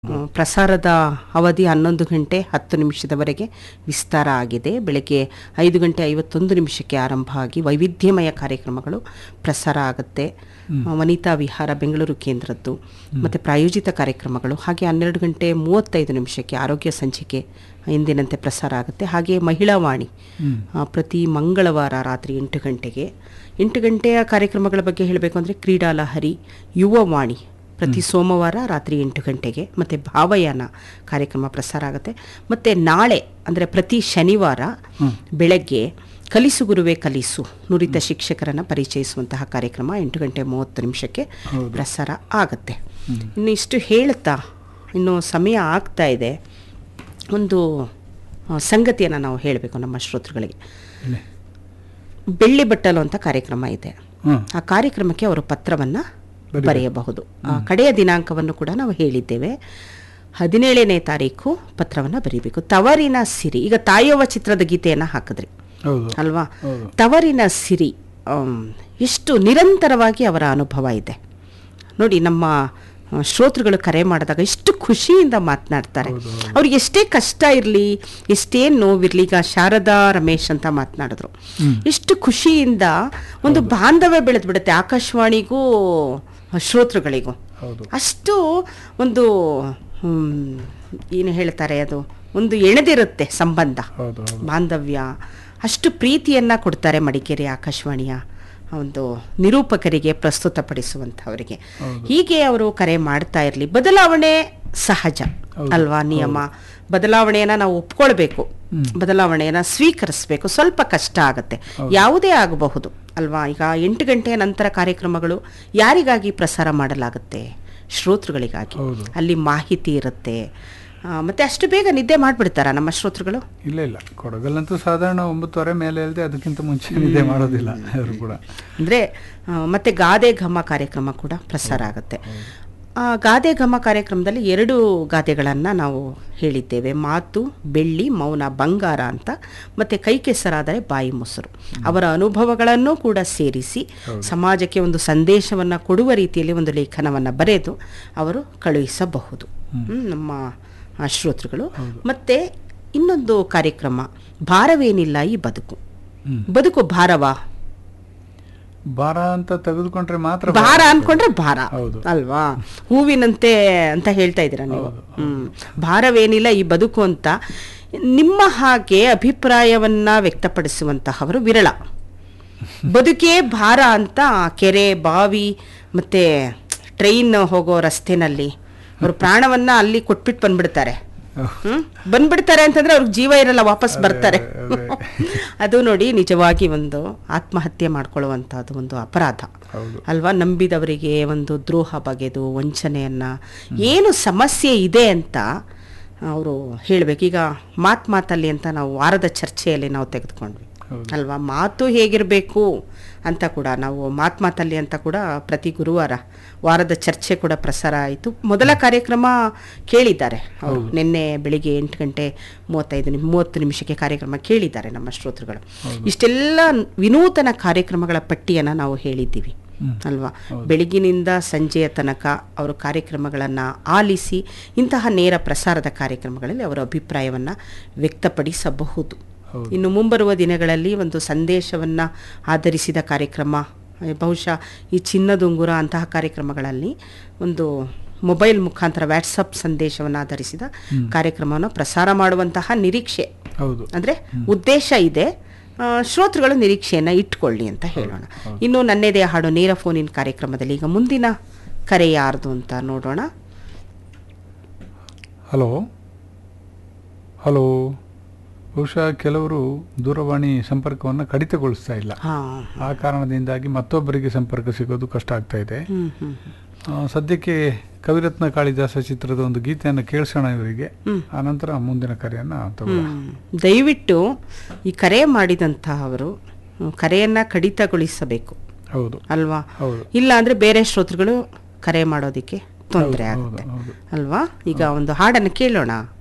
ಹ್ಮ್, ಪ್ರಸಾರದ ಅವಧಿ ಹನ್ನೊಂದು ಗಂಟೆ ಹತ್ತು ನಿಮಿಷದವರೆಗೆ ವಿಸ್ತಾರ ಆಗಿದೆ ಬೆಳಗ್ಗೆ ಐದು ಗಂಟೆ ಐವತ್ತೊಂದು ನಿಮಿಷಕ್ಕೆ ಆರಂಭ ಆಗಿ ವೈವಿಧ್ಯಮಯ ಕಾರ್ಯಕ್ರಮಗಳು ಪ್ರಸಾರ ಆಗುತ್ತೆ ವನಿತಾ ವಿಹಾರ ಬೆಂಗಳೂರು ಕೇಂದ್ರದ್ದು ಮತ್ತು ಪ್ರಾಯೋಜಿತ ಕಾರ್ಯಕ್ರಮಗಳು ಹಾಗೆ ಹನ್ನೆರಡು ಗಂಟೆ ಮೂವತ್ತೈದು ನಿಮಿಷಕ್ಕೆ ಆರೋಗ್ಯ ಸಂಚಿಕೆ ಎಂದಿನಂತೆ ಪ್ರಸಾರ ಆಗುತ್ತೆ ಹಾಗೆ ಮಹಿಳಾ ವಾಣಿ ಆ, ಪ್ರತಿ ಮಂಗಳವಾರ ರಾತ್ರಿ ಎಂಟು ಗಂಟೆಗೆ ಎಂಟು ಗಂಟೆಯ ಕಾರ್ಯಕ್ರಮಗಳ ಬಗ್ಗೆ ಹೇಳಬೇಕು ಅಂದರೆ ಕ್ರೀಡಾ ಲಹರಿ ಯುವ ವಾಣಿ ಪ್ರತಿ ಸೋಮವಾರ ರಾತ್ರಿ ಎಂಟು ಗಂಟೆಗೆ ಮತ್ತು ಭಾವಯಾನ ಕಾರ್ಯಕ್ರಮ ಪ್ರಸಾರ ಆಗುತ್ತೆ ಮತ್ತು ನಾಳೆ ಅಂದರೆ ಪ್ರತಿ ಶನಿವಾರ ಬೆಳಗ್ಗೆ ಕಲಿಸು ಗುರುವೇ ಕಲಿಸು ನುರಿತ ಶಿಕ್ಷಕರನ್ನು ಪರಿಚಯಿಸುವಂತಹ ಕಾರ್ಯಕ್ರಮ ಎಂಟು ಗಂಟೆ ಮೂವತ್ತು ನಿಮಿಷಕ್ಕೆ ಪ್ರಸಾರ ಆಗುತ್ತೆ ಇನ್ನು ಇಷ್ಟು ಹೇಳುತ್ತಾ ಇನ್ನು ಸಮಯ ಆಗ್ತಾ ಇದೆ ಒಂದು ಆ, ಸಂಗತಿಯನ್ನು ನಾವು ಹೇಳಬೇಕು ನಮ್ಮ ಶ್ರೋತೃಗಳಿಗೆ ಹೇಳಿ. ಬೆಳ್ಳಿ ಬಟ್ಟಲು ಅಂತ ಕಾರ್ಯಕ್ರಮ ಇದೆ ಹ್ಮ್. ಆ ಕಾರ್ಯಕ್ರಮಕ್ಕೆ ಅವರು ಪತ್ರವನ್ನು ಬರೀಬೇಕು. ಬರೆಯಬಹುದು ಆ ಕಡೆಯ ದಿನಾಂಕವನ್ನು ಕೂಡ ನಾವು ಹೇಳಿದ್ದೇವೆ ಹದಿನೇಳನೇ ತಾರೀಕು ಪತ್ರವನ್ನು ಬರೀಬೇಕು ತವರಿನ ಸಿರಿ ಈಗ ತಾಯವ್ವ ಚಿತ್ರದ ಗೀತೆಯನ್ನು ಹಾಕಿದ್ರಿ ಹೌದು ಅಲ್ವಾ ಹೌದು. ತವರಿನ ಸಿರಿ ಆಮ್, ಎಷ್ಟು ನಿರಂತರವಾಗಿ ಅವರ ಅನುಭವ ಇದೆ ನೋಡಿ ನಮ್ಮ ಆ, ಶ್ರೋತೃಗಳು ಕರೆ ಮಾಡಿದಾಗ ಎಷ್ಟು ಖುಷಿಯಿಂದ ಮಾತನಾಡ್ತಾರೆ ಹೌದು, ಹೌದು. ಅವ್ರಿಗೆ ಎಷ್ಟೇ ಕಷ್ಟ ಇರಲಿ ಎಷ್ಟೇ ನೋವಿರಲಿ ಈಗ ಶಾರದಾ ರಮೇಶ್ ಅಂತ ಮಾತನಾಡಿದ್ರು ಹ್ಮ್. ಎಷ್ಟು ಖುಷಿಯಿಂದ ಒಂದು ಬಾಂಧವ್ಯ ಬೆಳೆದು ಬಿಡುತ್ತೆ ಆಕಾಶವಾಣಿಗೂ ಶ್ರೋತೃಗಳಿಗೂ ಹೌದು ಅಷ್ಟು ಒಂದು ಹ್ಮ್, ಏನು ಹೇಳ್ತಾರೆ ಅದು ಒಂದು ಎಣೆದಿರುತ್ತೆ ಸಂಬಂಧ ಹೌದು ಹೌದು ಬಾಂಧವ್ಯ ಅಷ್ಟು ಪ್ರೀತಿಯನ್ನ ಕೊಡ್ತಾರೆ ಮಡಿಕೇರಿ ಆಕಾಶವಾಣಿಯ ಒಂದು ನಿರೂಪಕರಿಗೆ ಪ್ರಸ್ತುತಪಡಿಸುವಂಥವರಿಗೆ ಹೌದು. ಹೀಗೆ ಅವರು ಕರೆ ಮಾಡ್ತಾ ಇರಲಿ ಬದಲಾವಣೆ ಸಹಜ ಹೌದು, ಅಲ್ವಾ ನಿಯಮ ಬದಲಾವಣೆಯನ್ನ ನಾವು ಒಪ್ಕೊಳ್ಬೇಕು ಹ್ಮ್. ಬದಲಾವಣೆಯನ್ನ ಸ್ವೀಕರಿಸಬೇಕು ಸ್ವಲ್ಪ ಕಷ್ಟ ಆಗುತ್ತೆ ಯಾವುದೇ ಆಗಬಹುದು ಅಲ್ವಾ ಈಗ ಎಂಟು ಗಂಟೆಯ ನಂತರ ಕಾರ್ಯಕ್ರಮಗಳು ಯಾರಿಗಾಗಿ ಪ್ರಸಾರ ಮಾಡಲಾಗುತ್ತೆ ಶ್ರೋತೃಗಳಿಗಾಗಿ ಹೌದು. ಅಲ್ಲಿ ಮಾಹಿತಿ ಇರುತ್ತೆ ಆ, ಮತ್ತೆ ಅಷ್ಟು ಬೇಗ ನಿದ್ದೆ ಮಾಡ್ಬಿಡ್ತಾರ ನಮ್ಮ ಶ್ರೋತೃಗಳು ಇಲ್ಲ ಇಲ್ಲ ಕೊಡಗಲ್ಲಂತೂ ಸಾಧಾರಣ ಒಂಬತ್ತುವರೆ ಮೇಲೆ ಇಲ್ಲದೆ ಅದಕ್ಕಿಂತ ಮುಂಚೆ ನಿದ್ದೆ ಮಾಡೋದಿಲ್ಲ ಅವರು ಕೂಡ ಅಂದರೆ ಮತ್ತೆ ಗಾದೆ ಘಮ ಕಾರ್ಯಕ್ರಮ ಕೂಡ ಪ್ರಸಾರ ಆಗುತ್ತೆ ಆ ಗಾದೆ ಘಮ ಕಾರ್ಯಕ್ರಮದಲ್ಲಿ ಎರಡು ಗಾದೆಗಳನ್ನು ನಾವು ಹೇಳಿದ್ದೇವೆ ಮಾತು ಬೆಳ್ಳಿ ಮೌನ ಬಂಗಾರ ಅಂತ ಮತ್ತು ಕೈ ಕೆಸರಾದರೆ ಬಾಯಿ ಮೊಸರು ಅವರ ಅನುಭವಗಳನ್ನು ಕೂಡ ಸೇರಿಸಿ ಸಮಾಜಕ್ಕೆ ಒಂದು ಸಂದೇಶವನ್ನು ಕೊಡುವ ರೀತಿಯಲ್ಲಿ ಒಂದು ಲೇಖನವನ್ನು ಬರೆದು ಅವರು ಕಳುಹಿಸಬಹುದು ಹ್ಮ್, ನಮ್ಮ ಆ, ಶ್ರೋತೃಗಳು ಮತ್ತು ಇನ್ನೊಂದು ಕಾರ್ಯಕ್ರಮ ಭಾರವೇನಿಲ್ಲ ಈ ಬದುಕು ಹ್ಮ್. ಬದುಕು ಭಾರವಾ ಭಾರ ಅಂತ ತೆಗೆದುಕೊಂಡ್ರೆ ಮಾತ್ರ ಭಾರ ಅನ್ಕೊಂಡ್ರೆ ಭಾರ ಹೌದು. ಅಲ್ವಾ ಹೂವಿನಂತೆ ಅಂತ ಹೇಳ್ತಾ ಇದ್ದೀರಾ ನೀವು ಹ್ಮ್ ಭಾರವೇನಿಲ್ಲ ಈ ಬದುಕು ಅಂತ ನಿಮ್ಮ ಹಾಗೆ ಅಭಿಪ್ರಾಯವನ್ನ ವ್ಯಕ್ತಪಡಿಸುವಂತಹವರು ವಿರಳ ಬದುಕೇ ಭಾರ ಅಂತ ಕೆರೆ ಬಾವಿ ಮತ್ತೆ ಟ್ರೈನ್ ಹೋಗೋ ರಸ್ತೆನಲ್ಲಿ ಅವರು ಪ್ರಾಣವನ್ನ ಅಲ್ಲಿ ಕೊಟ್ಬಿಟ್ಟು ಬಂದ್ಬಿಡ್ತಾರೆ ಹ್ಮ್ ಬಂದ್ಬಿಡ್ತಾರೆ ಅಂತಂದ್ರೆ ಅವ್ರಿಗೆ ಜೀವ ಇರಲ್ಲ ವಾಪಸ್ ಬರ್ತಾರೆ ಅದೇ. ಅದು ನೋಡಿ ನಿಜವಾಗಿ ಒಂದು ಆತ್ಮಹತ್ಯೆ ಮಾಡ್ಕೊಳ್ಳುವಂತಹದ್ದು ಒಂದು ಅಪರಾಧ ಹೌದು ಅಲ್ವಾ ನಂಬಿದವರಿಗೆ ಒಂದು ದ್ರೋಹ ಬಗೆದು ವಂಚನೆಯನ್ನ ಏನು ಸಮಸ್ಯೆ ಇದೆ ಅಂತ ಅವರು ಹೇಳಬೇಕು ಈಗ ಮಾತ್ ಮಾತಲ್ಲಿ ಅಂತ ನಾವು ವಾರದ ಚರ್ಚೆಯಲ್ಲಿ ನಾವು ತೆಗೆದುಕೊಂಡ್ವಿ ಹೌದು. ಅಲ್ವಾ ಮಾತು ಹೇಗಿರಬೇಕು ಅಂತ ಕೂಡ ನಾವು ಮಾತ್ ಮಾತಲ್ಲಿ ಅಂತ ಕೂಡ ಪ್ರತಿ ಗುರುವಾರ ವಾರದ ಚರ್ಚೆ ಕೂಡ ಪ್ರಸಾರ ಆಯಿತು ಮೊದಲ ಕಾರ್ಯಕ್ರಮ ಕೇಳಿದ್ದಾರೆ ಅವರು ನಿನ್ನೆ ಬೆಳಿಗ್ಗೆ ಎಂಟು ಗಂಟೆ ಮೂವತ್ತೈದು ನಿಮ್ ಮೂವತ್ತು ನಿಮಿಷಕ್ಕೆ ಕಾರ್ಯಕ್ರಮ ಕೇಳಿದ್ದಾರೆ ನಮ್ಮ ಶ್ರೋತೃಗಳು ಇಷ್ಟೆಲ್ಲ ವಿನೂತನ ಕಾರ್ಯಕ್ರಮಗಳ ಪಟ್ಟಿಯನ್ನು ನಾವು ಹೇಳಿದ್ದೀವಿ ಹ್ಮ್. ಅಲ್ವಾ ಬೆಳಗಿನಿಂದ ಸಂಜೆಯ ತನಕ ಅವರು ಕಾರ್ಯಕ್ರಮಗಳನ್ನು ಆಲಿಸಿ ಇಂತಹ ನೇರ ಪ್ರಸಾರದ ಕಾರ್ಯಕ್ರಮಗಳಲ್ಲಿ ಅವರ ಅಭಿಪ್ರಾಯವನ್ನು ವ್ಯಕ್ತಪಡಿಸಬಹುದು ಹೌದು. ಇನ್ನು ಮುಂಬರುವ ದಿನಗಳಲ್ಲಿ ಒಂದು ಸಂದೇಶವನ್ನು ಆಧರಿಸಿದ ಕಾರ್ಯಕ್ರಮ ಅಹ್, ಬಹುಶಃ ಈ ಚಿನ್ನದುಂಗುರ ಅಂತಹ ಕಾರ್ಯಕ್ರಮಗಳಲ್ಲಿ ಒಂದು ಮೊಬೈಲ್ ಮುಖಾಂತರ ವ್ಯಾಟ್ಸಪ್ ಸಂದೇಶವನ್ನು ಆಧರಿಸಿದ ಕಾರ್ಯಕ್ರಮವನ್ನು ಪ್ರಸಾರ ಮಾಡುವಂತಹ ನಿರೀಕ್ಷೆ ಹೌದು ಅಂದರೆ ಉದ್ದೇಶ ಇದೆ ಆ, ಶ್ರೋತೃಗಳು ನಿರೀಕ್ಷೆಯನ್ನು ಇಟ್ಕೊಳ್ಳಿ ಅಂತ ಹೇಳೋಣ ಇನ್ನು ನನ್ನೆದೆ ಹಾಡು ನೇರ ಫೋನಿನ ಕಾರ್ಯಕ್ರಮದಲ್ಲಿ ಈಗ ಮುಂದಿನ ಕರೆ ಯಾರ್ದು ಅಂತ ನೋಡೋಣ ಹಲೋ ಹಲೋ ಬಹುಶಃ ಕೆಲವರು ದೂರವಾಣಿ ಸಂಪರ್ಕವನ್ನು ಕಡಿತಗೊಳಿಸ್ತಾ ಇಲ್ಲ ಹಾ ಆ ಕಾರಣದಿಂದಾಗಿ ಮತ್ತೊಬ್ಬರಿಗೆ ಸಂಪರ್ಕ ಸಿಗೋದು ಕಷ್ಟ ಆಗ್ತಾ ಇದೆ ಹ್ಮ್ ಹ್ಮ್ ಆ, ಸದ್ಯಕ್ಕೆ ಕವಿರತ್ನ ಕಾಳಿದಾಸ ಚಿತ್ರದ ಒಂದು ಗೀತೆಯನ್ನು ಕೇಳಿಸೋಣ ಇವರಿಗೆ ಆನಂತರ ಮುಂದಿನ ಕರೆಯನ್ನು ತಗೊಳ್ಳೋಣ ಹ್ಮ್. ದಯವಿಟ್ಟು ಈ ಕರೆ ಮಾಡಿದಂತಹವರು ಹ್ಮ್, ಕರೆಯನ್ನ ಕಡಿತಗೊಳಿಸಬೇಕು ಹೌದು ಅಲ್ವಾ ಹೌದು ಇಲ್ಲ ಅಂದ್ರೆ ಬೇರೆ ಶ್ರೋತೃಗಳು ಕರೆ ಮಾಡೋದಿಕ್ಕೆ ತೊಂದರೆ ಹೌದು, ಆಗುತ್ತೆ ಹೌದು. ಅಲ್ವಾ ಈಗ ಒಂದು ಹಾಡನ್ನು ಕೇಳೋಣ